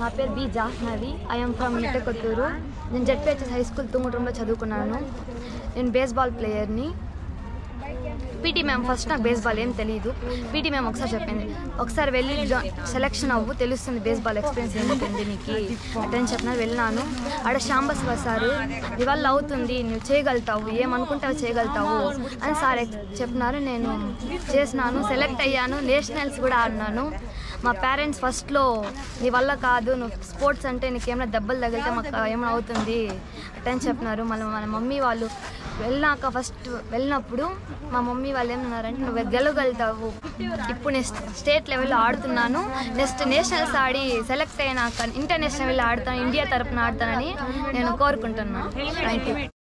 నా పేరు B Jahnavi I'm from Mittakothur నేను జెడ్పిహెచ్ఎస్ హై స్కూల్ తుంగుటంలో చదువుకున్నాను నేను బేస్బాల్ ప్లేయర్ని పీటీ మ్యామ్ ఫస్ట్ నాకు బేస్బాల్ ఏం తెలియదు పీటీ మ్యామ్ ఒకసారి చెప్పింది ఒకసారి వెళ్ళి జా- సెలెక్షన్ అవ్వు తెలుస్తుంది బేస్బాల్ ఎక్స్పీరియన్స్ ఏముంటుంది నీకు అని చెప్పినారు వెళ్ళినాను ఆడ శాంబస్వ సార్ నీ వల్ల అవుతుంది నువ్వు చేయగలుగుతావు ఏమనుకుంటావు చేయగలుగుతావు అని సార్ ఎక్- చెప్పినారు నేను చేసినాను సెలెక్ట్ అయ్యాను నేషనల్స్ కూడా ఆడినాను మా పేరెంట్స్ ఫస్ట్లో నీ వల్ల కాదు నువ్వు స్పోర్ట్స్ అంటే నీకు ఏమైనా దెబ్బలు తగిలితే మాకు ఏమైనా అవుతుంది అట్టని చెప్పినారు మళ్ళీ మన మమ్మీ వాళ్ళు వెళ్ళాక ఫస్ట్ వెళ్ళినప్పుడు మా మమ్మీ వాళ్ళు ఏమన్నారంటే నువ్వు గెలవగలుగుతావు ఇప్పుడు నేను స్టేట్ లెవెల్లో ఆడుతున్నాను నెక్స్ట్ నేషనల్స్ ఆడి సెలెక్ట్ అయినాక ఇంటర్నేషనల్ వెళ్ళి ఆడతాను ఇండియా తరపున ఆడతానని నేను కోరుకుంటున్నాను థ్యాంక్ యూ